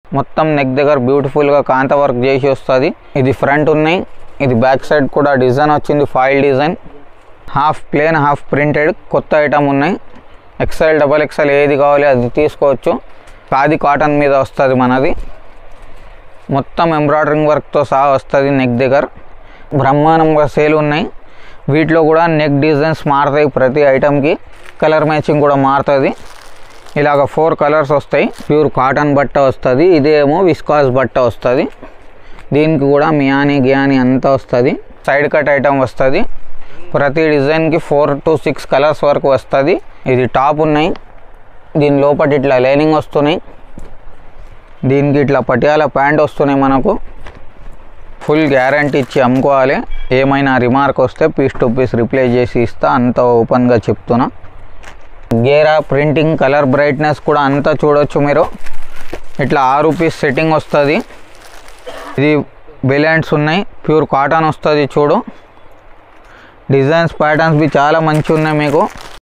మొత్తం నెక్ దగ్గర బ్యూటిఫుల్గా కాంత వర్క్ చేసి వస్తుంది ఇది ఫ్రంట్ ఉన్నాయి ఇది బ్యాక్ సైడ్ కూడా డిజైన్ వచ్చింది foil design half plain half printed కొత్త ఐటమ్ ఉన్నాయి ఎక్సెల్ డబల్ ఎక్సెల్ ఏది కావాలి అది తీసుకోవచ్చు ఖాదీ కాటన్ మీద వస్తుంది మనది మొత్తం ఎంబ్రాయిడరింగ్ వర్క్తో సహా వస్తుంది నెక్ దగ్గర బ్రహ్మాండంగా సేల్ ఉన్నాయి వీటిలో కూడా నెక్ డిజైన్స్ మారుతాయి ప్రతి ఐటమ్కి కలర్ మ్యాచింగ్ కూడా మారుతుంది ఇలాగ ఫోర్ కలర్స్ వస్తాయి ప్యూర్ కాటన్ బట్ట వస్తుంది ఇదేమో విస్కాస్ బట్ట వస్తుంది దీనికి కూడా మియాని గియాని అంతా వస్తుంది సైడ్ కట్ ఐటమ్ వస్తుంది ప్రతి డిజైన్కి ఫోర్ టు సిక్స్ కలర్స్ వరకు వస్తుంది ఇది టాప్ ఉన్నాయి దీని లోపల ఇట్లా లైనింగ్ వస్తున్నాయి దీనికి ఇట్లా పటియాల ప్యాంట్ వస్తున్నాయి మనకు ఫుల్ గ్యారంటీ ఇచ్చి అమ్ముకోవాలి ఏమైనా రిమార్క్ వస్తే పీస్ టు పీస్ రిప్లేస్ చేసి ఇస్తా అంత ఓపెన్గా చెప్తున్నా గేరా ప్రింటింగ్ కలర్ బ్రైట్నెస్ కూడా అంతా చూడొచ్చు మీరు ఇట్లా ఆరు పీస్ సెట్టింగ్ వస్తుంది ఇది బెలెంట్స్ ఉన్నాయి ప్యూర్ కాటన్ వస్తుంది చూడు డిజైన్స్ ప్యాటర్న్స్ బి చాలా మంచి ఉన్నాయి మీకు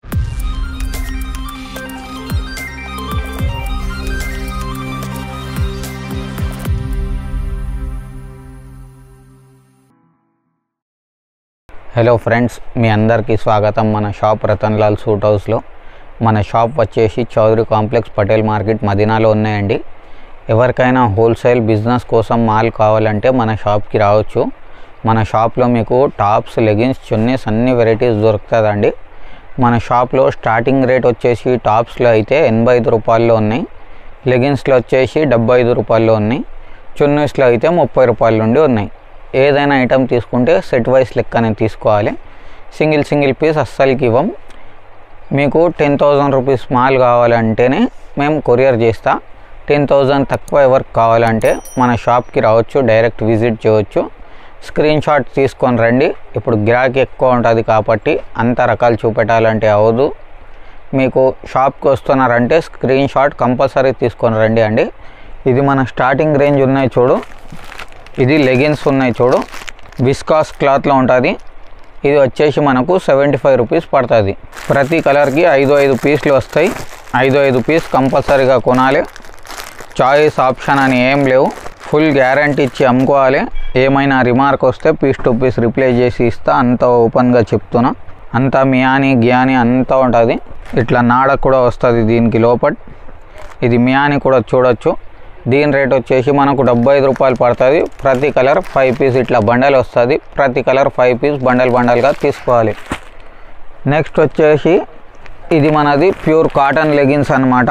హలో ఫ్రెండ్స్ మీ అందరికీ స్వాగతం మన షాప్ రతన్లాల్ సూట్ హౌస్లో మన షాప్ వచ్చేసి చౌదరి కాంప్లెక్స్ పటేల్ మార్కెట్ మదీనాలో ఉన్నాయండి ఎవరికైనా హోల్సేల్ బిజినెస్ కోసం మాల్ కావాలంటే మన షాప్కి రావచ్చు మన షాప్లో మీకు టాప్స్ లెగిన్స్ చున్నీస్ అన్ని వెరైటీస్ దొరుకుతుందండి మన షాప్లో స్టార్టింగ్ రేట్ వచ్చేసి టాప్స్లో అయితే ఎనభై ఐదు రూపాయల్లో ఉన్నాయి లెగిన్స్లో వచ్చేసి డెబ్బై ఐదు రూపాయల్లో ఉన్నాయి చున్నీస్లో అయితే ముప్పై రూపాయల నుండి ఉన్నాయి ఏదైనా ఐటెం తీసుకుంటే సెట్ వైస్ లెక్కనే తీసుకోవాలి సింగిల్ సింగిల్ పీస్ అస్సలకి ఇవ్వం మీకు టెన్ థౌజండ్ రూపీస్ మాల్ కావాలంటేనే మేము కొరియర్ చేస్తా టెన్ థౌజండ్ తక్కువ ఎవరికి కావాలంటే మన షాప్కి రావచ్చు డైరెక్ట్ విజిట్ చేయవచ్చు స్క్రీన్ షాట్ తీసుకొని రండి ఇప్పుడు గిరాకీ ఎక్కువ ఉంటుంది కాబట్టి అంత రకాలు చూపెట్టాలంటే అవదు మీకు షాప్కి వస్తున్నారంటే స్క్రీన్ షాట్ కంపల్సరీ తీసుకొని రండి అండి ఇది మన స్టార్టింగ్ రేంజ్ ఉన్నాయి చూడు ఇది లెగిన్స్ ఉన్నాయి చూడు విస్కాస్ క్లాత్లో ఉంటుంది ఇది వచ్చేసి మనకు సెవెంటీ ఫైవ్ రూపీస్ పడుతుంది ప్రతి కలర్కి ఐదు ఐదు పీస్లు వస్తాయి ఐదు ఐదు పీస్ కంపల్సరీగా కొనాలి చాయిస్ ఆప్షన్ అని ఏం లేవు ఫుల్ గ్యారంటీ ఇచ్చి అమ్ముకోవాలి ఏమైనా రిమార్క్ వస్తే పీస్ టు పీస్ రిప్లేస్ చేసి ఇస్తా అంత ఓపెన్గా చెప్తున్నా అంతా మియాని గియాని అంతా ఉంటుంది ఇట్లా నాడ కూడా వస్తుంది దీనికి లోపల ఇది మియాని కూడా చూడొచ్చు దీని రేట్ వచ్చేసి మనకు డెబ్బై ఐదు రూపాయలు పడుతుంది ప్రతి కలర్ ఫైవ్ పీస్ ఇట్లా బండల్ వస్తుంది ప్రతి కలర్ ఫైవ్ పీస్ బండల్ బండల్గా తీసుకోవాలి నెక్స్ట్ వచ్చేసి ఇది మనది ప్యూర్ కాటన్ లెగిన్స్ అనమాట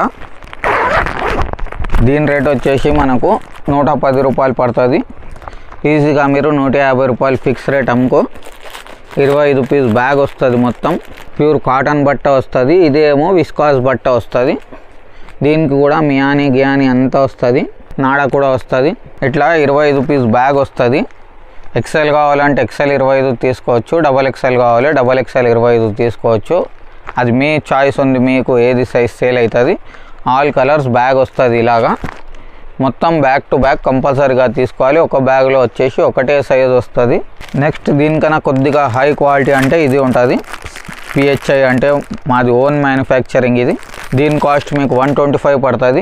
దీని రేట్ వచ్చేసి మనకు నూట పది రూపాయలు పడుతుంది ఈజీగా మీరు నూట యాభై రూపాయలు ఫిక్స్ రేట్ అమ్ముకో ఇరవై ఐదు పీస్ బ్యాగ్ వస్తుంది మొత్తం ప్యూర్ కాటన్ బట్ట వస్తుంది ఇదేమో విస్కాస్ బట్ట వస్తుంది దీనికి కూడా మియాని గియాని అంతా వస్తుంది నాడ కూడా వస్తుంది ఇట్లా ఇరవై ఐదు పీస్ బ్యాగ్ వస్తుంది ఎక్సెల్ కావాలంటే ఎక్సెల్ ఇరవై ఐదు తీసుకోవచ్చు డబల్ ఎక్సెల్ కావాలి డబల్ ఎక్సెల్ ఇరవై ఐదు తీసుకోవచ్చు అది మీ చాయిస్ ఉంది మీకు ఏది సైజ్ సేల్ అవుతుంది ఆల్ కలర్స్ బ్యాగ్ వస్తుంది ఇలాగా మొత్తం బ్యాక్ టు బ్యాక్ కంపల్సరీగా తీసుకోవాలి ఒక బ్యాగ్లో వచ్చేసి ఒకటే సైజ్ వస్తుంది నెక్స్ట్ దీనికన్నా కొద్దిగా హై క్వాలిటీ అంటే ఇది ఉంటుంది పిహెచ్ఐ అంటే మాది ఓన్ మ్యానుఫ్యాక్చరింగ్ ఇది దీని కాస్ట్ మీకు వన్ ట్వంటీ ఫైవ్ పడుతుంది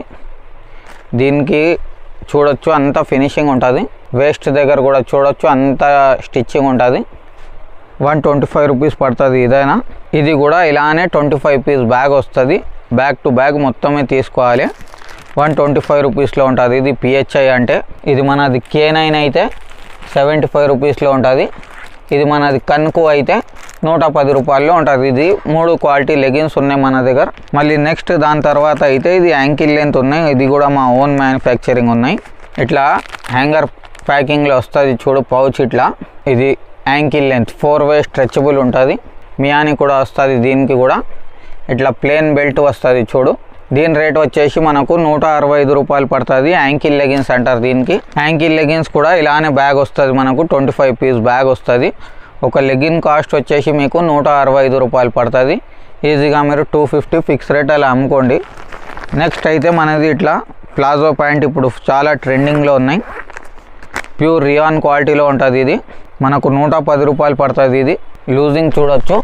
దీనికి చూడొచ్చు అంత ఫినిషింగ్ ఉంటుంది వేస్ట్ దగ్గర కూడా చూడొచ్చు అంత స్టిచ్చింగ్ ఉంటుంది వన్ ట్వంటీ ఫైవ్ రూపీస్ పడుతుంది ఇదైనా ఇది కూడా ఇలానే ట్వంటీ ఫైవ్ పీస్ బ్యాగ్ వస్తుంది బ్యాగ్ టు బ్యాగ్ మొత్తమే తీసుకోవాలి వన్ ట్వంటీ ఫైవ్ రూపీస్లో ఉంటుంది ఇది పిహెచ్ఐ అంటే ఇది మనది కే నైన్ అయితే సెవెంటీ ఫైవ్ రూపీస్లో ఉంటుంది ఇది మనది కన్కు అయితే నూట పది రూపాయల్లో ఉంటుంది ఇది మూడు క్వాలిటీ లెగిన్స్ ఉన్నాయి మన దగ్గర మళ్ళీ నెక్స్ట్ దాని తర్వాత అయితే ఇది యాంకిల్ లెంత్ ఉన్నాయి ఇది కూడా మా ఓన్ మ్యానుఫ్యాక్చరింగ్ ఉన్నాయి ఇట్లా హ్యాంగర్ ప్యాకింగ్లో వస్తుంది చూడు పౌచ్ ఇట్లా ఇది ankle length four way stretchable ఉంటుంది మియాని కూడా వస్తుంది దీనికి కూడా ఇట్లా ప్లేన్ బెల్ట్ వస్తుంది చూడు దీని రేట్ వచ్చేసి మనకు నూట అరవై ఐదు రూపాయలు పడుతుంది యాంకిల్ లెగిన్స్ అంటారు దీనికి యాంకిల్ లెగిన్స్ కూడా ఇలానే బ్యాగ్ వస్తుంది మనకు ట్వంటీ ఫైవ్ పీస్ బ్యాగ్ వస్తుంది ఒక లెగిన్ కాస్ట్ వచ్చేసి మీకు నూట అరవై ఐదు రూపాయలు పడుతుంది ఈజీగా మీరు టూ ఫిఫ్టీ ఫిక్స్ రేట్ అలా అమ్ముకోండి నెక్స్ట్ అయితే మనది ఇట్లా ప్లాజో ప్యాంట్ ఇప్పుడు చాలా ట్రెండింగ్లో ఉన్నాయి ప్యూర్ రియాన్ క్వాలిటీలో ఉంటుంది ఇది మనకు నూట పది రూపాయలు పడుతుంది ఇది లూజింగ్ చూడొచ్చు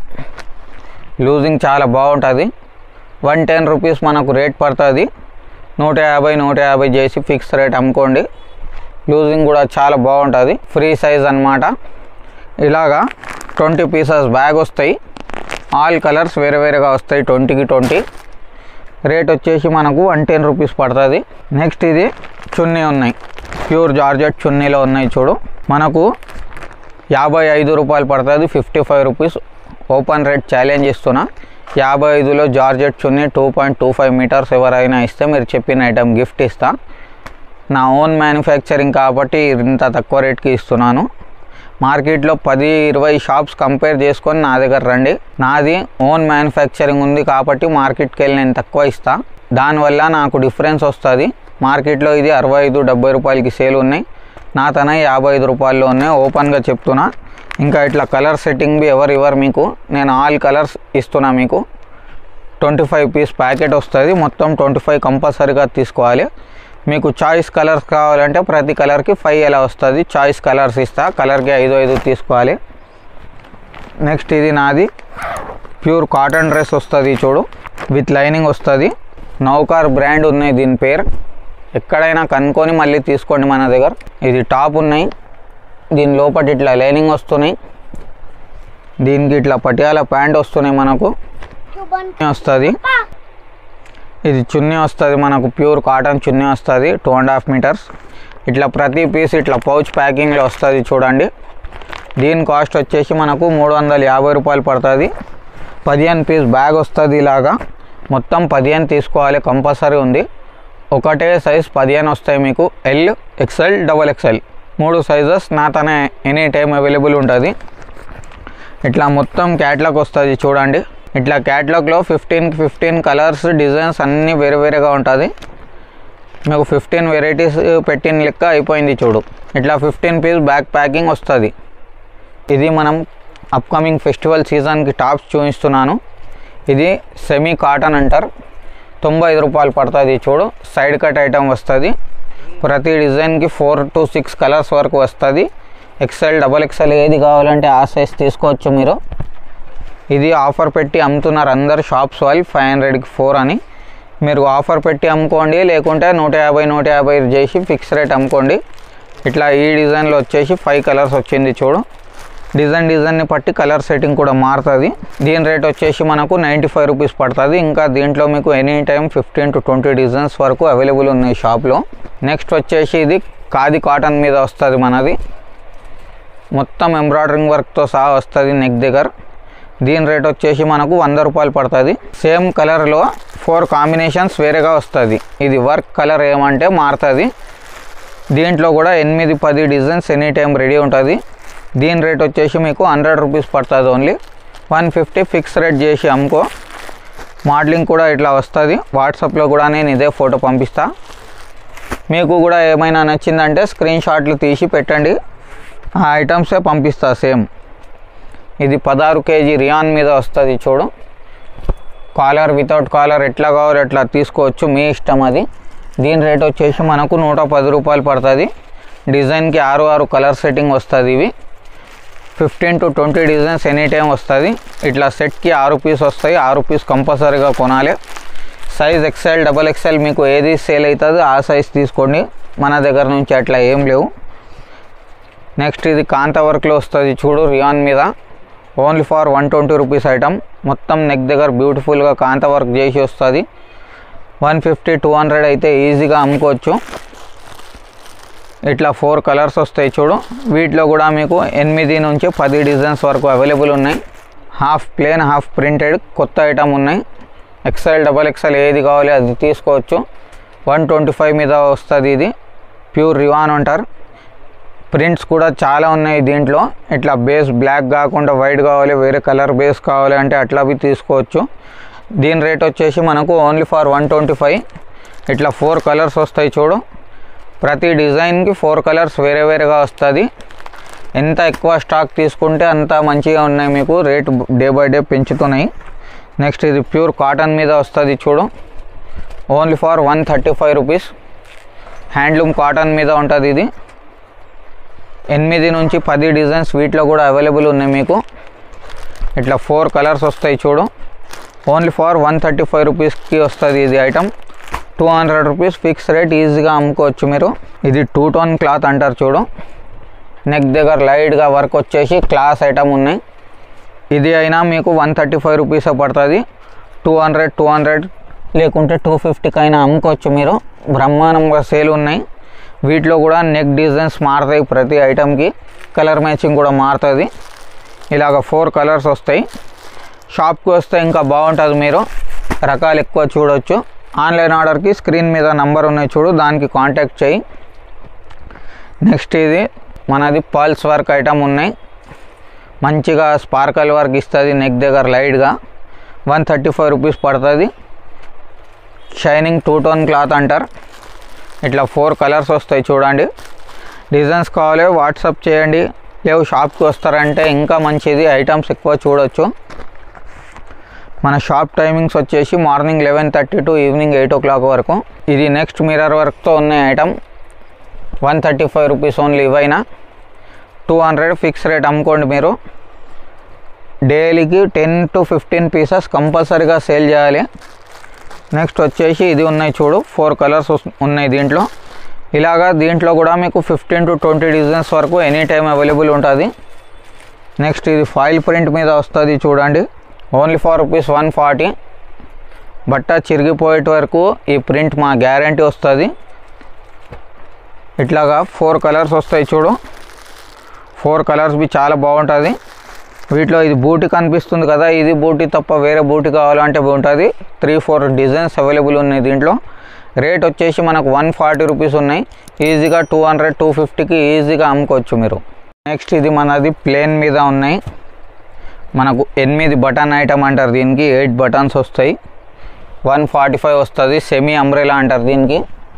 లూజింగ్ చాలా బాగుంటుంది వన్ టెన్ రూపీస్ మనకు రేట్ పడుతుంది నూట యాభై నూట యాభై చేసి ఫిక్స్ రేట్ అమ్ముకోండి లూజింగ్ కూడా చాలా బాగుంటుంది ఫ్రీ సైజ్ అన్నమాట ఇలాగా ట్వంటీ పీసెస్ బ్యాగ్ వస్తాయి ఆల్ కలర్స్ వేరే వేరేగా వస్తాయి ట్వంటీకి ట్వంటీ రేట్ వచ్చేసి మనకు వన్ టెన్ రూపీస్ పడుతుంది నెక్స్ట్ ఇది చున్నీ ఉన్నాయి ప్యూర్ జార్జెట్ చున్నీలో ఉన్నాయి చూడు మనకు యాభై ఐదు రూపాయలు పడుతుంది fifty five rupees open rate challenge ఇస్తున్నా యాభై ఐదులో జార్జెట్ చున్నీ two point two five metres ఎవరైనా ఇస్తే మీరు చెప్పిన ఐటమ్ గిఫ్ట్ ఇస్తా నా ఓన్ మ్యానుఫ్యాక్చరింగ్ కాబట్టి ఇంత తక్కువ రేట్కి ఇస్తున్నాను మార్కెట్లో పది ఇరవై షాప్స్ కంపేర్ చేసుకొని నా దగ్గర రండి నాది ఓన్ మ్యానుఫ్యాక్చరింగ్ ఉంది కాబట్టి మార్కెట్కి వెళ్ళి నేను తక్కువ ఇస్తా దానివల్ల నాకు డిఫరెన్స్ వస్తుంది మార్కెట్లో ఇది అరవై ఐదు డెబ్బై రూపాయలకి సేల్ ఉన్నాయి నా తన యాభై ఐదు రూపాయల్లో ఉన్నాయి ఓపెన్గా చెప్తున్నా ఇంకా ఇట్లా కలర్ సెట్టింగ్ బి ఎవరు ఇవ్వరు మీకు నేను ఆల్ కలర్స్ ఇస్తున్నా మీకు ట్వంటీ ఫైవ్ పీస్ ప్యాకెట్ వస్తుంది మొత్తం ట్వంటీ ఫైవ్ కంపల్సరీగా తీసుకోవాలి మీకు చాయిస్ కలర్స్ కావాలంటే ప్రతి కలర్కి ఫైవ్ ఎలా వస్తుంది చాయిస్ కలర్స్ ఇస్తా కలర్కి ఐదు ఐదు తీసుకోవాలి నెక్స్ట్ ఇది నాది ప్యూర్ కాటన్ డ్రెస్ వస్తుంది చూడు విత్ లైనింగ్ వస్తుంది నౌకార్ బ్రాండ్ ఉన్నాయి దీని పేరు ఎక్కడైనా కనుక్కొని మళ్ళీ తీసుకోండి మన దగ్గర ఇది టాప్ ఉన్నాయి దీని లోపల ఇట్లా లైనింగ్ వస్తున్నాయి దీనికి ఇట్లా పటియాల ప్యాంట్ వస్తున్నాయి మనకు వస్తుంది ఇది చున్నీ వస్తుంది మనకు ప్యూర్ కాటన్ చున్నీ వస్తుంది టూ అండ్ హాఫ్ మీటర్స్ ఇట్లా ప్రతి పీస్ ఇట్లా పౌచ్ ప్యాకింగ్లో వస్తుంది చూడండి దీని కాస్ట్ వచ్చేసి మనకు మూడు వందల యాభై రూపాయలు పడుతుంది పదిహేను పీస్ బ్యాగ్ వస్తుంది ఇలాగా మొత్తం పదిహేను తీసుకోవాలి కంపల్సరీ ఉంది ఒకటే సైజ్ పదిహేను వస్తాయి మీకు ఎల్ ఎక్స్ఎల్ డబల్ ఎక్స్ఎల్ మూడు సైజెస్ నా తన ఎనీ టైం అవైలబుల్ ఉంటుంది ఇట్లా మొత్తం క్యాట్లాగ్ వస్తుంది చూడండి ఇట్లా క్యాట్లాగ్లో ఫిఫ్టీన్ ఫిఫ్టీన్ కలర్స్ డిజైన్స్ అన్నీ వేరే వేరేగా ఉంటుంది మీకు ఫిఫ్టీన్ వెరైటీస్ పెట్టిన లెక్క అయిపోయింది చూడు ఇట్లా ఫిఫ్టీన్ పీస్ బ్యాక్ ప్యాకింగ్ వస్తుంది ఇది మనం అప్కమింగ్ ఫెస్టివల్ సీజన్కి టాప్స్ చూపిస్తున్నాను ఇది సెమీ కాటన్ అంటారు తొంభై ఐదు రూపాయలు పడుతుంది చూడు సైడ్ కట్ ఐటమ్ వస్తుంది ప్రతి డిజైన్కి ఫోర్ టు సిక్స్ కలర్స్ వరకు వస్తుంది ఎక్సెల్ డబల్ ఎక్సెల్ ఏది కావాలంటే ఆ సైజ్ తీసుకోవచ్చు మీరు ఇది ఆఫర్ పెట్టి అమ్ముతున్నారు అందరు షాప్స్ వాళ్ళు ఫైవ్ హండ్రెడ్కి ఫోర్ అని మీరు ఆఫర్ పెట్టి అమ్ముకోండి లేకుంటే నూట యాభై నూట యాభై చేసి ఫిక్స్ రేట్ అమ్ముకోండి ఇట్లా ఈ డిజైన్లో వచ్చేసి ఫైవ్ కలర్స్ వచ్చింది చూడు డిజైన్ డిజైన్ని బట్టి కలర్ సెట్టింగ్ కూడా మారుతుంది దీని రేట్ వచ్చేసి మనకు నైంటీ ఫైవ్ రూపీస్ పడుతుంది ఇంకా దీంట్లో మీకు any time fifteen to twenty designs వరకు అవైలబుల్ ఉన్నాయి షాప్లో నెక్స్ట్ వచ్చేసి ఇది ఖాదీ కాటన్ మీద వస్తుంది మనది మొత్తం ఎంబ్రాయిడరింగ్ వర్క్తో సహా వస్తుంది నెక్ దగ్గర దీని రేట్ వచ్చేసి మనకు వంద రూపాయలు పడుతుంది సేమ్ కలర్లో ఫోర్ కాంబినేషన్స్ వేరేగా వస్తుంది ఇది వర్క్ కలర్ ఏమంటే మారుతుంది దీంట్లో కూడా ఎనిమిది పది డిజైన్స్ ఎనీ టైం రెడీ ఉంటుంది దీని రేట్ వచ్చేసి మీకు హండ్రెడ్ రూపీస్ పడుతుంది only one fifty fix rate చేసి అమ్ముకో మోడలింగ్ కూడా ఇట్లా వస్తుంది వాట్సాప్లో కూడా నేను ఇదే ఫోటో పంపిస్తా మీకు కూడా ఏమైనా నచ్చిందంటే స్క్రీన్ షాట్లు తీసి పెట్టండి ఆ ఐటమ్సే పంపిస్తా సేమ్ ఇది పదహారు కేజీ రియాన్ మీద వస్తుంది చూడు కాలర్ వితౌట్ కాలర్ ఎట్లా కావాలో ఎట్లా తీసుకోవచ్చు మీ ఇష్టం అది దీని రేట్ వచ్చేసి మనకు నూట పది రూపాయలు పడుతుంది డిజైన్కి ఆరు ఆరు కలర్ సెట్టింగ్ వస్తుంది ఇవి fifteen to twenty designs any time వస్తుంది ఇట్లా సెట్కి ఆరు పీస్ వస్తాయి ఆరు పీస్ కంపల్సరీగా కొనాలి సైజ్ ఎక్సెల్ డబల్ ఎక్సెల్ మీకు ఏది సేల్ అవుతుందో ఆ సైజ్ తీసుకోండి మన దగ్గర నుంచి అట్లా ఏం లేవు నెక్స్ట్ ఇది కాంత వర్క్లో వస్తుంది చూడు రియాన్ మీద only for one twenty rupees item మొత్తం నెక్ దగ్గర బ్యూటిఫుల్గా కాంత వర్క్ చేసి వస్తుంది వన్ ఫిఫ్టీ టూ హండ్రెడ్ అయితే ఈజీగా అమ్ముకోవచ్చు ఇట్లా ఫోర్ కలర్స్ వస్తాయి చూడు వీటిలో కూడా మీకు ఎనిమిది నుంచి పది డిజైన్స్ వరకు అవైలబుల్ ఉన్నాయి హాఫ్ ప్లేన్ హాఫ్ ప్రింటెడ్ కొత్త ఐటమ్ ఉన్నాయి ఎక్సెల్ డబల్ ఎక్సెల్ ఏది కావాలి అది తీసుకోవచ్చు వన్ ట్వంటీ ఫైవ్ మీద వస్తుంది ఇది ప్యూర్ రివాన్ అంటారు ప్రింట్స్ కూడా చాలా ఉన్నాయి దీంట్లో ఇట్లా బేస్ బ్లాక్ కాకుండా వైట్ కావాలి వేరే కలర్ బేస్ కావాలి అంటే అట్లా అవి తీసుకోవచ్చు దీని రేట్ వచ్చేసి మనకు only for one twenty five ఇట్లా ఫోర్ కలర్స్ వస్తాయి చూడు ప్రతి డిజైన్కి ఫోర్ కలర్స్ వేరే వేరేగా వస్తుంది ఎంత ఎక్కువ స్టాక్ తీసుకుంటే అంత మంచిగా ఉన్నాయి మీకు రేట్ డే బై డే పెంచుతున్నాయి నెక్స్ట్ ఇది ప్యూర్ కాటన్ మీద వస్తుంది చూడు only for one thirty five rupees handloom cotton మీద ఉంటుంది ఇది ఎనిమిది నుంచి పది డిజైన్స్ వీటిలో కూడా అవైలబుల్ ఉన్నాయి మీకు ఇట్లా ఫోర్ కలర్స్ వస్తాయి చూడు only for one thirty five రూపీస్కి వస్తుంది ఇది item two hundred rupees fix rate ఈజీగా అమ్ముకోవచ్చు మీరు ఇది టూ టోన్ క్లాత్ అంటారు చూడు నెక్ దగ్గర లైట్గా వర్క్ వచ్చేసి క్లాస్ ఐటమ్ ఉన్నాయి ఇది అయినా మీకు వన్ థర్టీ ఫైవ్ రూపీస్ పడుతుంది టూ హండ్రెడ్ టూ హండ్రెడ్ లేకుంటే టూ ఫిఫ్టీకి అయినా అమ్ముకోవచ్చు మీరు బ్రహ్మాండంగా సేల్ ఉన్నాయి వీటిలో కూడా నెక్ డిజైన్స్ మారుతాయి ప్రతి ఐటమ్కి కలర్ మ్యాచింగ్ కూడా మారుతుంది ఇలాగ ఫోర్ కలర్స్ వస్తాయి షాప్కి వస్తే ఇంకా బాగుంటుంది మీరు రకాలు ఎక్కువ చూడొచ్చు ఆన్లైన్ ఆర్డర్కి స్క్రీన్ మీద నంబర్ ఉన్నాయి చూడు దానికి కాంటాక్ట్ చేయి నెక్స్ట్ ఇది మనది పల్స్ వర్క్ ఐటమ్ ఉన్నాయి మంచిగా స్పార్కల్ వర్క్ ఇస్తుంది నెక్ దగ్గర లైట్గా వన్ థర్టీ ఫైవ్ రూపీస్ పడుతుంది షైనింగ్ టూ టోన్ క్లాత్ అంటారు ఇట్లా ఫోర్ కలర్స్ వస్తాయి చూడండి డిజైన్స్ కావాలి వాట్సాప్ చేయండి లేవు షాప్కి వస్తారంటే ఇంకా మంచిది ఐటమ్స్ ఎక్కువ చూడొచ్చు మన షాప్ టైమింగ్స్ వచ్చేసి morning eleven thirty to evening eight o'clock వరకు ఇది నెక్స్ట్ మిర్రర్ వర్క్తో ఉన్న item one thirty five rupees only ఇవైనా టూ హండ్రెడ్ ఫిక్స్ రేట్ అమ్ముకోండి మీరు డైలీకి టెన్ టు ఫిఫ్టీన్ పీసెస్ కంపల్సరీగా సేల్ చేయాలి నెక్స్ట్ వచ్చేసి ఇది ఉన్నాయి చూడు ఫోర్ కలర్స్ ఉన్నాయి దీంట్లో ఇలాగా దీంట్లో కూడా మీకు ఫిఫ్టీన్ టు ట్వంటీ డిజైన్స్ వరకు ఎనీ టైం అవైలబుల్ ఉంటుంది నెక్స్ట్ ఇది ఫాయిల్ ప్రింట్ మీద వస్తుంది చూడండి only for rupees one forty బట్ట చిరిగిపోయేట వరకు ఈ ప్రింట్ మా గ్యారంటీ వస్తుంది ఇట్లాగా ఫోర్ కలర్స్ వస్తాయి చూడు ఫోర్ కలర్స్ బి చాలా బాగుంటుంది వీటిలో ఇది బూటీ కనిపిస్తుంది కదా ఇది బూటీ తప్ప వేరే బూటీ కావాలంటే ఉంటుంది త్రీ ఫోర్ డిజైన్స్ అవైలబుల్ ఉన్నాయి దీంట్లో రేట్ వచ్చేసి మనకు వన్ ఫార్టీ రూపీస్ ఉన్నాయి ఈజీగా టూ హండ్రెడ్ టూ ఫిఫ్టీకి ఈజీగా అమ్ముకోవచ్చు మీరు నెక్స్ట్ ఇది మనది ప్లేన్ మీద ఉన్నాయి మనకు ఎనిమిది బటన్ ఐటమ్ అంటారు దీనికి ఎయిట్ బటన్స్ వస్తాయి వన్ ఫార్టీ ఫైవ్ వస్తుంది సెమీ అంబ్రెలా అంటారు దీనికి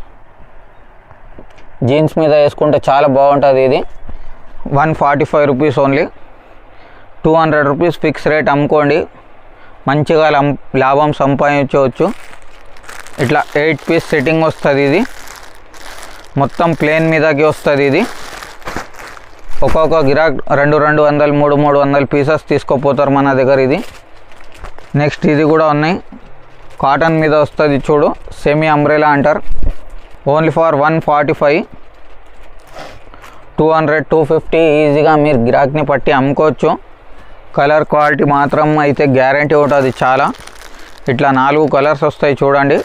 జీన్స్ మీద వేసుకుంటే చాలా బాగుంటుంది ఇది one forty five rupees only two hundred rupees fix rate అమ్ముకోండి మంచిగా లం- లాభం సంపాదించవచ్చు ఇట్లా ఎయిట్ పీస్ సెట్టింగ్ వస్తుంది ఇది మొత్తం ప్లేన్ మీదకి వస్తుంది ఇది ఒక్కొక్క గిరాక్ రెండు రెండు వందలు మూడు మూడు వందల పీసెస్ తీసుకోపోతారు మన దగ్గర ఇది నెక్స్ట్ ఇది కూడా ఉన్నాయి కాటన్ మీద వస్తుంది చూడు సెమీ అంబ్రెలా అంటారు only for one forty five two hundred two fifty ఈజీగా మీరు గిరాక్ని పట్టి అమ్ముకోవచ్చు కలర్ క్వాలిటీ మాత్రం అయితే గ్యారంటీ ఉంటుంది చాలా ఇట్లా నాలుగు కలర్స్ వస్తాయి చూడండి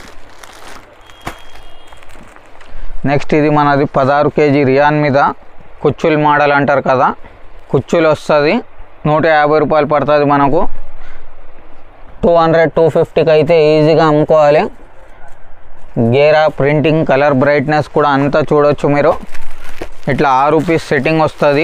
నెక్స్ట్ ఇది మనది పదహారు కేజీ రియాన్ మీద కుచ్చులు మోడల్ అంటారు కదా కుచ్చులు వస్తుంది నూట యాభై రూపాయలు పడుతుంది మనకు టూ హండ్రెడ్ టూ ఫిఫ్టీకి అయితే ఈజీగా అమ్ముకోవాలి గేరా ప్రింటింగ్ కలర్ బ్రైట్నెస్ కూడా అంతా చూడొచ్చు మీరు ఇట్లా ఆరు పీస్ సెట్టింగ్ వస్తుంది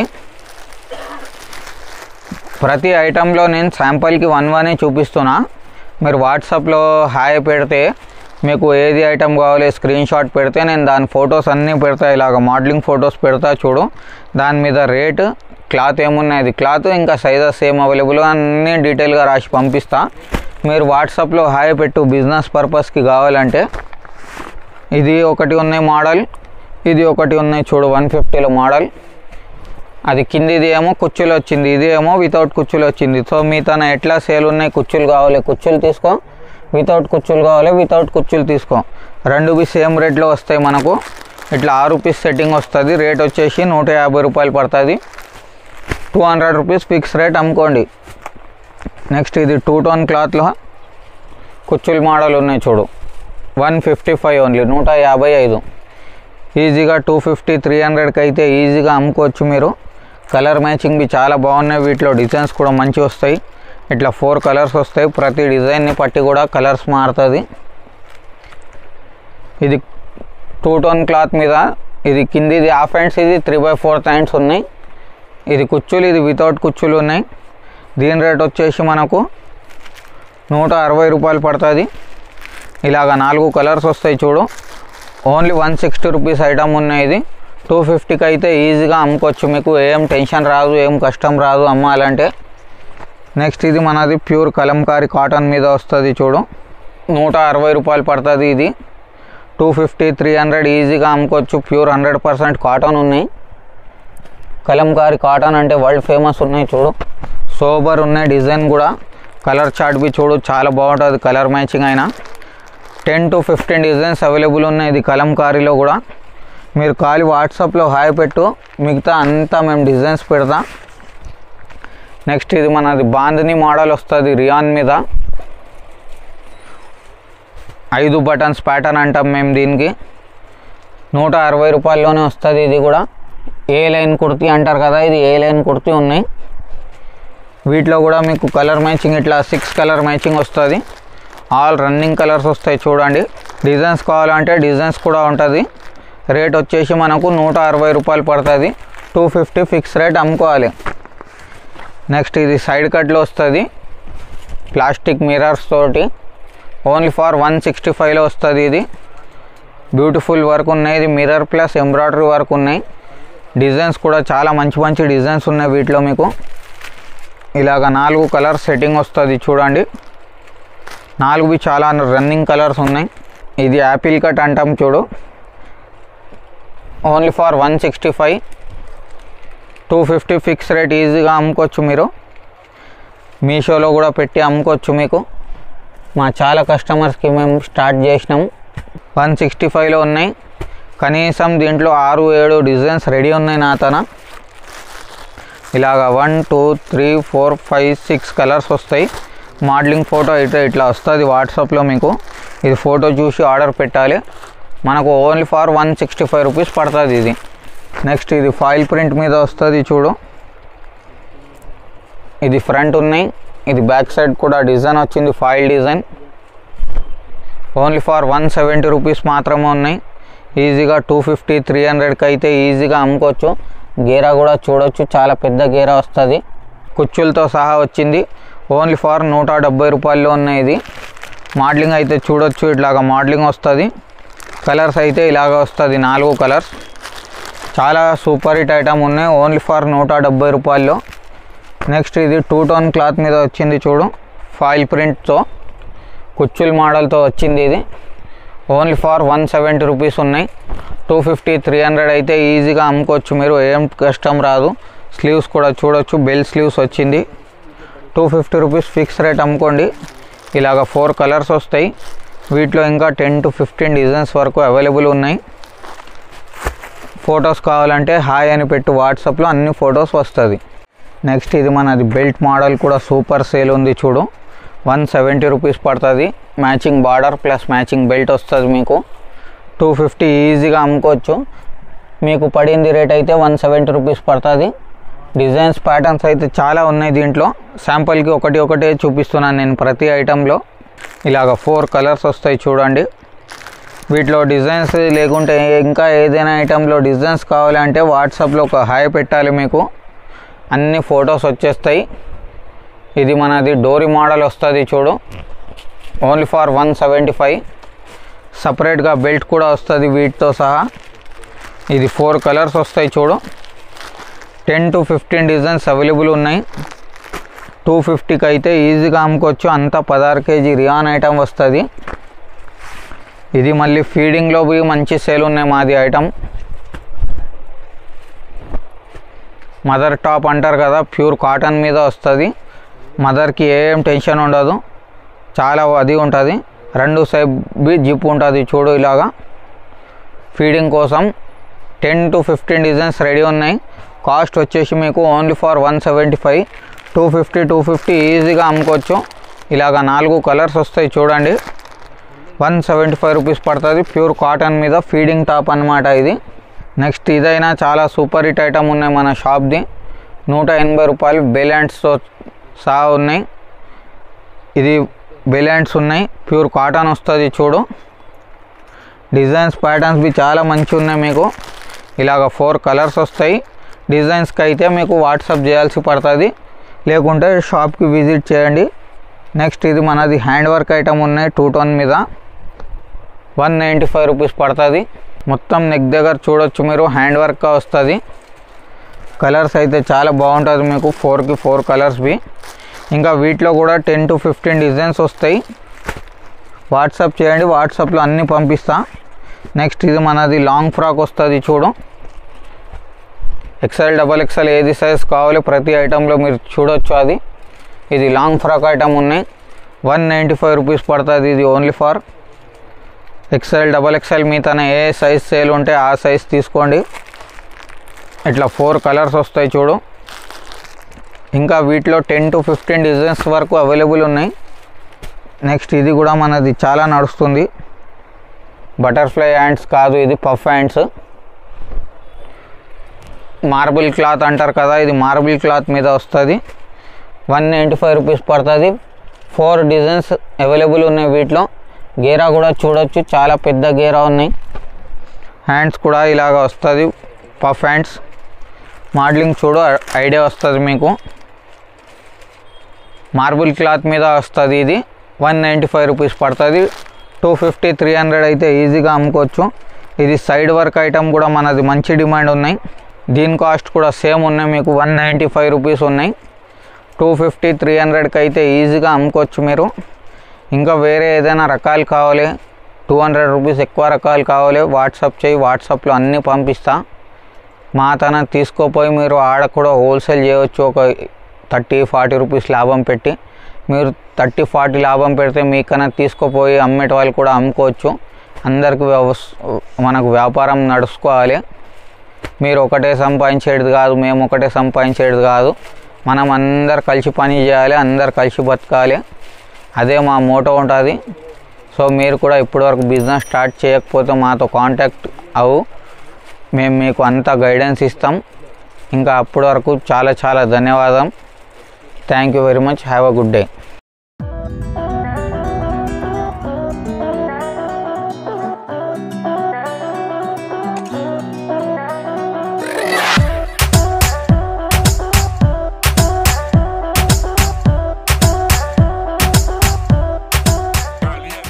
ప్రతి ఐటెంలో నేను శాంపుల్కి వన్ వనే చూపిస్తున్నా మీరు వాట్సాప్లో హాయ్ పెడితే మీకు ఏది ఐటెం కావాలి స్క్రీన్ షాట్ పెడితే నేను దాని ఫొటోస్ అన్నీ పెడతా ఇలాగ మోడలింగ్ ఫొటోస్ పెడతా చూడు దాని మీద రేట్ క్లాత్ ఏమున్నది క్లాత్ ఇంకా సైజెస్ ఏం అవైలబుల్ అన్నీ డీటెయిల్గా రాసి పంపిస్తా మీరు వాట్సాప్లో హాయ్ పెట్టు బిజినెస్ పర్పస్కి కావాలంటే ఇది ఒకటి ఉన్నాయి మోడల్ ఇది ఒకటి ఉన్నాయి చూడు వన్ ఫిఫ్టీలో మోడల్ అది కిందిది ఏమో కుచ్చులు వచ్చింది ఇది ఏమో వితౌట్ కుచ్చులు వచ్చింది సో మీ తన ఎట్లా సేల్ ఉన్నాయి కుచ్చులు కావాలి కుచ్చులు తీసుకో వితౌట్ కుచ్చులు కావాలి వితౌట్ కుచ్చులు తీసుకో రెండు బి సేమ్ రేట్లో వస్తాయి మనకు ఇట్లా ఆరు పీస్ సెట్టింగ్ వస్తుంది రేట్ వచ్చేసి నూట యాభై రూపాయలు పడుతుంది two hundred rupees fix rate అమ్ముకోండి నెక్స్ట్ ఇది టూ టోన్ క్లాత్లో కుచ్చులు మోడల్ ఉన్నాయి చూడు వన్ ఫిఫ్టీ ఫైవ్ ఓన్లీ నూట యాభై ఐదు ఈజీగా టూ ఫిఫ్టీ త్రీ హండ్రెడ్కి అయితే ఈజీగా అమ్ముకోవచ్చు మీరు కలర్ మ్యాచింగ్ చాలా బాగున్నాయి వీటిలో డిజైన్స్ కూడా మంచి వస్తాయి ఇట్లా ఫోర్ కలర్స్ వస్తాయి ప్రతి డిజైన్ని పట్టి కూడా కలర్స్ మారుతుంది ఇది టూ టోన్ క్లాత్ మీద ఇది కిందిది హాఫ్ హ్యాండ్స్ ఇది త్రీ బై ఫోర్త్ హ్యాండ్స్ ఉన్నాయి ఇది కుచ్చులు ఇది వితౌట్ కుచ్చులు ఉన్నాయి దీని రేట్ వచ్చేసి మనకు నూట అరవై రూపాయలు పడుతుంది ఇలాగ నాలుగు కలర్స్ వస్తాయి చూడు only one sixty rupees item ఉన్నాయి ఇది టూ ఫిఫ్టీకి అయితే ఈజీగా అమ్ముకోవచ్చు మీకు ఏం టెన్షన్ రాదు ఏం కష్టం రాదు అమ్మాలంటే నెక్స్ట్ ఇది మనది ప్యూర్ కలంకారీ కాటన్ మీద వస్తుంది చూడు నూట అరవై రూపాయలు పడుతుంది ఇది టూ ఫిఫ్టీ త్రీ హండ్రెడ్ ఈజీగా అమ్ముకోవచ్చు ప్యూర్ హండ్రెడ్ పర్సెంట్ కాటన్ ఉన్నాయి కలంకారీ కాటన్ అంటే వరల్డ్ ఫేమస్ ఉన్నాయి చూడు సోబర్ ఉన్నాయి డిజైన్ కూడా కలర్ చార్ట్ బి చూడు చాలా బాగుంటుంది కలర్ మ్యాచింగ్ అయినా ten to fifteen designs available ఉన్నాయి ఇది కలంకారీలో కూడా మీరు ఖాళీ వాట్సాప్లో హాయ్ పెట్టు మిగతా అంతా మేము డిజైన్స్ పెడతాం నెక్స్ట్ ఇది మనది బాందిని మోడల్ వస్తుంది రియాన్ మీద ఐదు బటన్స్ ప్యాటర్న్ అంటాం మేము దీనికి నూట అరవై రూపాయల్లోనే వస్తుంది ఇది కూడా ఏ లైన్ కుర్తీ అంటారు కదా ఇది ఏ లైన్ కుర్తీ ఉన్నాయి వీటిలో కూడా మీకు కలర్ మ్యాచింగ్ ఇట్లా సిక్స్ కలర్ మ్యాచింగ్ వస్తుంది ఆల్ రన్నింగ్ కలర్స్ వస్తాయి చూడండి డిజైన్స్ కావాలంటే డిజైన్స్ కూడా ఉంటుంది రేట్ వచ్చేసి మనకు నూట అరవై రూపాయలు పడుతుంది టూ ఫిఫ్టీ ఫిక్స్ రేట్ అమ్ముకోవాలి నెక్స్ట్ ఇది సైడ్ కట్లో వస్తుంది ప్లాస్టిక్ మిరర్స్ తోటి ఓన్లీ ఫర్ వన్ సిక్స్టీ ఫైవ్లో వస్తుంది ఇది బ్యూటిఫుల్ వర్క్ ఉన్నాయి ఇది మిర్రర్ ప్లస్ ఎంబ్రాయిడరీ వర్క్ ఉన్నాయి డిజైన్స్ కూడా చాలా మంచి మంచి డిజైన్స్ ఉన్నాయి వీటిలో మీకు ఇలాగ నాలుగు కలర్ సెట్టింగ్ వస్తుంది చూడండి నాలుగువి చాలా రన్నింగ్ కలర్స్ ఉన్నాయి ఇది యాపిల్ కట్ అంటాం చూడు only for one sixty five two fifty fix rate ఈజీగా అమ్ముకోవచ్చు మీరు మీషోలో కూడా పెట్టి అమ్ముకోవచ్చు మీకు మా చాలా కస్టమర్స్కి మేము స్టార్ట్ చేసినాం వన్ సిక్స్టీ ఫైవ్లో ఉన్నాయి కనీసం దీంట్లో ఆరు ఏడు డిజైన్స్ రెడీ ఉన్నాయి నా తన ఇలాగ one two three four five six colours వస్తాయి మోడలింగ్ ఫోటో అయితే ఇట్లా వస్తుంది వాట్సాప్లో మీకు ఇది ఫోటో చూసి ఆర్డర్ పెట్టాలి మనకు only for one sixty five rupees పడుతుంది ఇది నెక్స్ట్ ఇది ఫాయిల్ ప్రింట్ మీద వస్తుంది చూడు ఇది ఫ్రంట్ ఉన్నాయి ఇది బ్యాక్ సైడ్ కూడా డిజైన్ వచ్చింది foil design only for one seventy rupees మాత్రమే ఉన్నాయి ఈజీగా టూ ఫిఫ్టీ త్రీ హండ్రెడ్కి అయితే ఈజీగా అమ్ముకోవచ్చు గేరా కూడా చూడొచ్చు చాలా పెద్ద గేరా వస్తుంది కుచ్చులతో సహా వచ్చింది ఓన్లీ ఫర్ నూట డెబ్బై రూపాయల్లో ఉన్నాయి ఇది మోడలింగ్ అయితే చూడొచ్చు ఇట్లాగా మోడలింగ్ వస్తుంది కలర్స్ అయితే ఇలాగ వస్తుంది నాలుగు కలర్స్ చాలా సూపర్ హిట్ ఐటమ్ ఉన్నాయి ఓన్లీ ఫర్ నూట డెబ్బై రూపాయల్లో నెక్స్ట్ ఇది టూ టోన్ క్లాత్ మీద వచ్చింది చూడు ఫాయిల్ ప్రింట్తో కుచ్చుల్ మోడల్తో వచ్చింది ఇది only for one seventy rupees ఉన్నాయి టూ ఫిఫ్టీ త్రీ హండ్రెడ్ అయితే ఈజీగా అమ్ముకోవచ్చు మీరు ఏం కష్టం రాదు స్లీవ్స్ కూడా చూడొచ్చు బెల్ స్లీవ్స్ వచ్చింది two fifty rupees fix rate అమ్ముకోండి ఇలాగ ఫోర్ కలర్స్ వస్తాయి వీటిలో ఇంకా టెన్ టు ఫిఫ్టీన్ డిజైన్స్ వరకు అవైలబుల్ ఉన్నాయి ఫొటోస్ కావాలంటే హాయ్ అని పెట్టి వాట్సాప్లో అన్ని ఫొటోస్ వస్తుంది నెక్స్ట్ ఇది మనది బెల్ట్ మోడల్ కూడా సూపర్ సేల్ ఉంది చూడు వన్ సెవెంటీ రూపీస్ పడుతుంది matching border plus matching belt వస్తుంది మీకు టూ ఫిఫ్టీ ఈజీగా అమ్ముకోవచ్చు మీకు పడింది రేట్ అయితే వన్ సెవెంటీ రూపీస్ పడుతుంది డిజైన్స్ ప్యాటర్న్స్ అయితే చాలా ఉన్నాయి దీంట్లో శాంపుల్కి ఒకటి ఒకటే చూపిస్తున్నాను నేను ప్రతి ఐటెంలో ఇలాగ ఫోర్ కలర్స్ వస్తాయి చూడండి వీటిలో డిజైన్స్ లేకుంటే ఇంకా ఏదైనా ఐటెంలో డిజైన్స్ కావాలంటే వాట్సాప్లో ఒక హాయ్ పెట్టాలి మీకు అన్ని ఫొటోస్ వచ్చేస్తాయి ఇది మనది డోరీ మోడల్ వస్తుంది చూడు only for one seventy five సపరేట్గా బెల్ట్ కూడా వస్తుంది వీటితో సహా ఇది ఫోర్ కలర్స్ వస్తాయి చూడు ten to fifteen designs available ఉన్నాయి టూ ఫిఫ్టీకి అయితే ఈజీగా అమ్ముకోవచ్చు అంతా పదహారు కేజీ రియాన్ ఐటమ్ వస్తుంది ఇది మళ్ళీ ఫీడింగ్లో పోయి మంచి సేల్ ఉన్నాయి మాది ఐటమ్ మదర్ టాప్ అంటారు కదా ప్యూర్ కాటన్ మీద వస్తుంది మదర్కి ఏం టెన్షన్ ఉండదు చాలా అది ఉంటుంది రెండు సైడ్ బి జిప్ ఉంటుంది చూడు ఇలాగా ఫీడింగ్ కోసం ten to fifteen designs ready ఉన్నాయి కాస్ట్ వచ్చేసి మీకు only for one seventy five two fifty two fifty ఈజీగా అమ్ముకోవచ్చు ఇలాగ నాలుగు కలర్స్ వస్తాయి చూడండి వన్ సెవెంటీ ఫైవ్ రూపీస్ పడుతుంది ప్యూర్ కాటన్ మీద ఫీడింగ్ టాప్ అన్నమాట ఇది నెక్స్ట్ ఇదైనా చాలా సూపర్ హిట్ ఐటమ్ ఉన్నాయి మన షాప్ది నూట ఎనభై రూపాయలు బెలాండ్స్తో సహా ఉన్నాయి ఇది బెలాండ్స్ ఉన్నాయి ప్యూర్ కాటన్ వస్తుంది చూడు డిజైన్స్ ప్యాటర్న్స్ బి చాలా మంచి ఉన్నాయి మీకు ఇలాగ ఫోర్ కలర్స్ వస్తాయి డిజైన్స్కి అయితే మీకు వాట్సాప్ చేయాల్సి పడుతుంది లేకుంటే షాప్కి విజిట్ చేయండి నెక్స్ట్ ఇది మనది హ్యాండ్ వర్క్ ఐటమ్ ఉన్నాయి టూ టోన్ మీద వన్ నైంటీ ఫైవ్ రూపీస్ పడుతుంది మొత్తం నెక్ దగ్గర చూడొచ్చు మీరు హ్యాండ్ వర్క్ వస్తుంది కలర్స్ అయితే చాలా బాగుంటుంది మీకు ఫోర్కి ఫోర్ కలర్స్ బి ఇంకా వీటిలో కూడా టెన్ టు ఫిఫ్టీన్ డిజైన్స్ వస్తాయి వాట్సాప్ చేయండి వాట్సాప్లో అన్నీ పంపిస్తా నెక్స్ట్ ఇది మనది లాంగ్ ఫ్రాక్ వస్తుంది చూడు ఎక్సెల్ డబల్ ఎక్సెల్ ఏది సైజ్ కావాలి ప్రతి ఐటెంలో మీరు చూడొచ్చు అది ఇది లాంగ్ ఫ్రాక్ ఐటమ్ ఉన్నాయి వన్ నైంటీ ఫైవ్ రూపీస్ పడుతుంది ఇది only for XL double XL మీ తన ఏ సైజ్ సేల్ ఉంటే ఆ సైజ్ తీసుకోండి ఇట్లా ఫోర్ కలర్స్ వస్తాయి చూడు ఇంకా వీటిలో టెన్ టు ఫిఫ్టీన్ డిజైన్స్ వరకు అవైలబుల్ ఉన్నాయి నెక్స్ట్ ఇది కూడా మనది చాలా నడుస్తుంది బటర్ఫ్లై హ్యాండ్స్ కాదు ఇది పఫ్ హ్యాండ్స్ మార్బుల్ క్లాత్ అంటారు కదా ఇది మార్బుల్ క్లాత్ మీద వస్తుంది వన్ నైంటీ ఫైవ్ రూపీస్ పడుతుంది ఫోర్ డిజైన్స్ అవైలబుల్ ఉన్నాయి వీటిలో గేరా కూడా చూడొచ్చు చాలా పెద్ద గేరా ఉన్నాయి హ్యాండ్స్ కూడా ఇలాగ వస్తుంది పఫ్ హ్యాండ్స్ మోడలింగ్ చూడు ఐడియా వస్తుంది మీకు మార్బుల్ క్లాత్ మీద వస్తుంది ఇది వన్ నైంటీ ఫైవ్ రూపీస్ పడుతుంది టూ ఫిఫ్టీ త్రీ హండ్రెడ్ అయితే ఈజీగా అమ్ముకోవచ్చు ఇది సైడ్ వర్క్ ఐటమ్ కూడా మనది మంచి డిమాండ్ ఉన్నాయి దీని కాస్ట్ కూడా సేమ్ ఉన్నాయి మీకు వన్ నైంటీ ఫైవ్ రూపీస్ ఉన్నాయి టూ ఫిఫ్టీ త్రీ హండ్రెడ్కి అయితే ఈజీగా అమ్ముకోవచ్చు మీరు ఇంకా వేరే ఏదైనా రకాలు కావాలి టూ హండ్రెడ్ రూపీస్ ఎక్కువ రకాలు కావాలి వాట్సాప్ చేయి వాట్సాప్లో అన్నీ పంపిస్తా మా తన తీసుకోపోయి మీరు ఆడ కూడా హోల్సేల్ చేయవచ్చు ఒక థర్టీ ఫార్టీ రూపీస్ లాభం పెట్టి మీరు థర్టీ ఫార్టీ లాభం పెడితే మీకన్నా తీసుకుపోయి అమ్మేట వాళ్ళు కూడా అమ్ముకోవచ్చు అందరికి వ్యవస్ మనకు వ్యాపారం నడుచుకోవాలి మీరు ఒకటే సంపాదించేది కాదు మేము ఒకటే సంపాదించేది కాదు మనం అందరు కలిసి పని చేయాలి అందరు కలిసి బతకాలి అదే మా మోటో ఉంటుంది సో మీరు కూడా ఇప్పటివరకు బిజినెస్ స్టార్ట్ చేయకపోతే మాతో కాంటాక్ట్ అవు మేము మీకు అంతా గైడెన్స్ ఇస్తాం ఇంకా అప్పటి వరకు చాలా చాలా ధన్యవాదం thank you very much have a good day